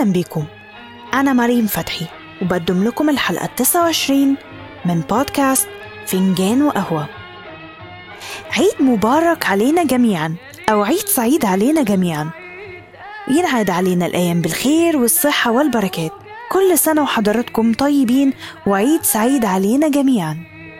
أهلا بكم أنا مريم فتحي وبقدم لكم الحلقة 29 من بودكاست فنجان وقهوة عيد مبارك علينا جميعا أو عيد سعيد علينا جميعا ينعاد علينا الأيام بالخير والصحة والبركات كل سنة وحضراتكم طيبين وعيد سعيد علينا جميعا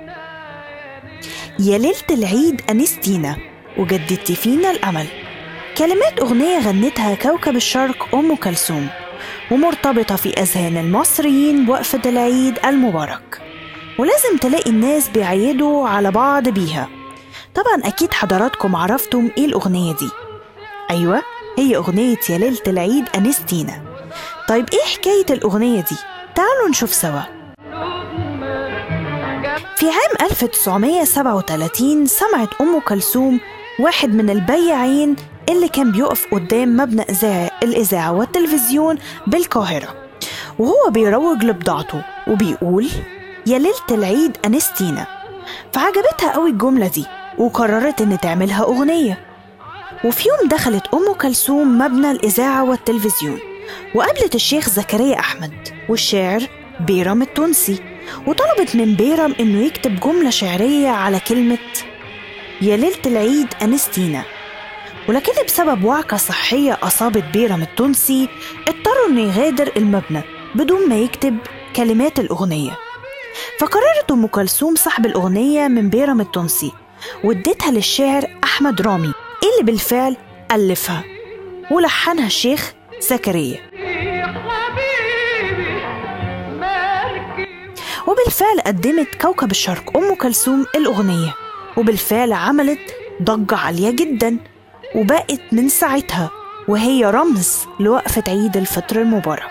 يا ليلة العيد أنستينا وجددت فينا الأمل كلمات أغنية غنتها كوكب الشرق أم كلثوم ومرتبطة في أذهان المصريين بوقفة العيد المبارك ولازم تلاقي الناس بيعيدوا على بعض بيها طبعا أكيد حضراتكم عرفتم إيه الأغنية دي أيوة هي أغنية يا ليلة العيد أنستينا طيب إيه حكاية الأغنية دي؟ تعالوا نشوف سوا في عام 1937 سمعت أم كلثوم واحد من البياعين اللي كان بيقف قدام مبنى إذاعة الإذاعة والتلفزيون بالقاهرة وهو بيروج لبضاعته وبيقول يا ليلة العيد أنستينا فعجبتها قوي الجملة دي وقررت إن تعملها أغنية وفي يوم دخلت أم كلثوم مبنى الإذاعة والتلفزيون وقابلت الشيخ زكريا أحمد والشاعر بيرم التونسي وطلبت من بيرم إنه يكتب جملة شعرية على كلمة يا ليلة العيد أنستينا ولكن بسبب وعكة صحية أصابت بيرم التونسي اضطر إنه يغادر المبنى بدون ما يكتب كلمات الأغنية فقررت أم كلثوم سحب الأغنية من بيرم التونسي واديتها للشاعر أحمد رامي اللي بالفعل ألفها ولحنها الشيخ زكريا وبالفعل قدمت كوكب الشرق أم كلثوم الأغنية وبالفعل عملت ضجة عالية جدا وبقت من ساعتها وهي رمز لوقفة عيد الفطر المبارك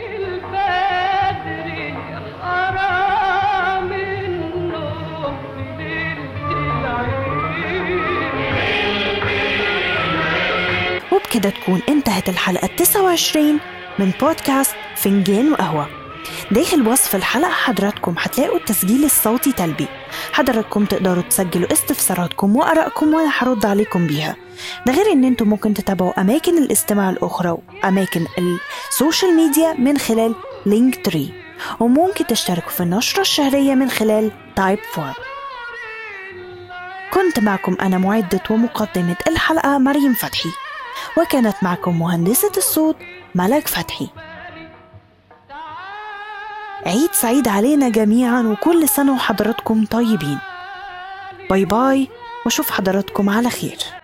وبكده تكون انتهت الحلقة 29 من بودكاست فنجان وقهوة داخل وصف الحلقة حضراتكم هتلاقوا التسجيل الصوتي تلبي حضراتكم تقدروا تسجلوا استفساراتكم وآرائكم وأنا هرد عليكم بيها ده غير إن انتم ممكن تتابعوا أماكن الاستماع الأخرى وأماكن السوشيال ميديا من خلال لينك تري وممكن تشتركوا في النشرة الشهرية من خلال تايب فورم كنت معكم أنا معدة ومقدمة الحلقة مريم فتحي وكانت معكم مهندسة الصوت ملك فتحي عيد سعيد علينا جميعا وكل سنة وحضراتكم طيبين باي باي واشوف حضراتكم على خير